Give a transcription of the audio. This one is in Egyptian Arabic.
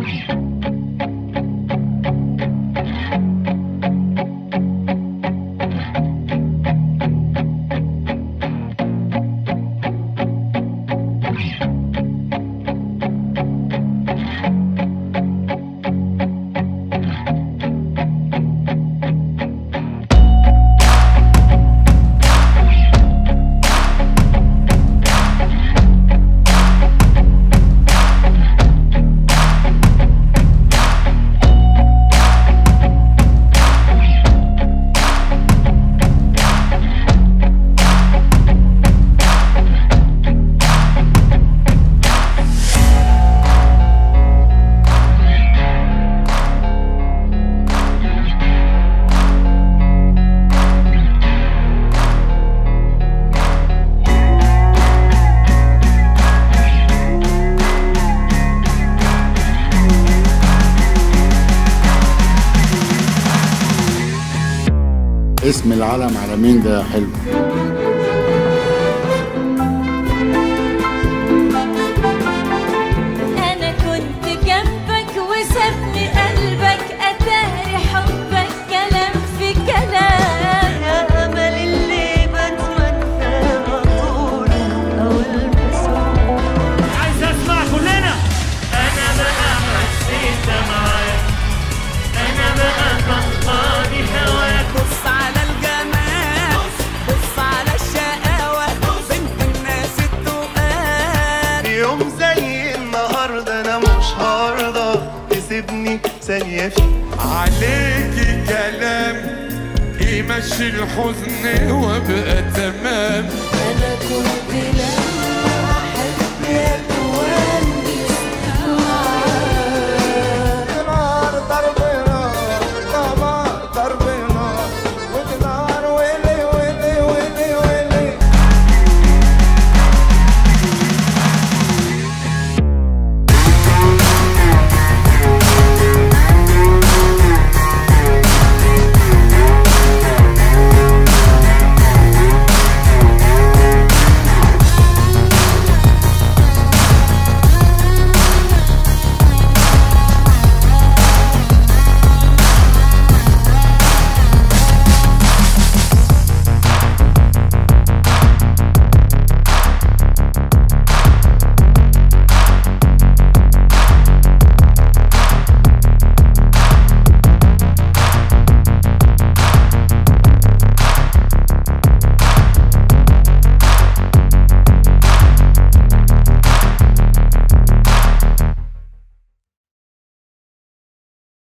اسم العلم على مين ده حلو انا كنت جنبك وسابني قلبك اتاري حبك كلام في كلام يا امل اللي بتمنى طول او المسؤول عايز اسمع كلنا انا بقى حسيت معاك انا بقى غلطاني هواك بص على الجمال بص على الشقاوة بنت الناس التقال يوم زي النهارده انا مش هرضى تسيبني ثانيه فيه عليكي كلام يمشي الحزن وابقى تمام انا كنت لا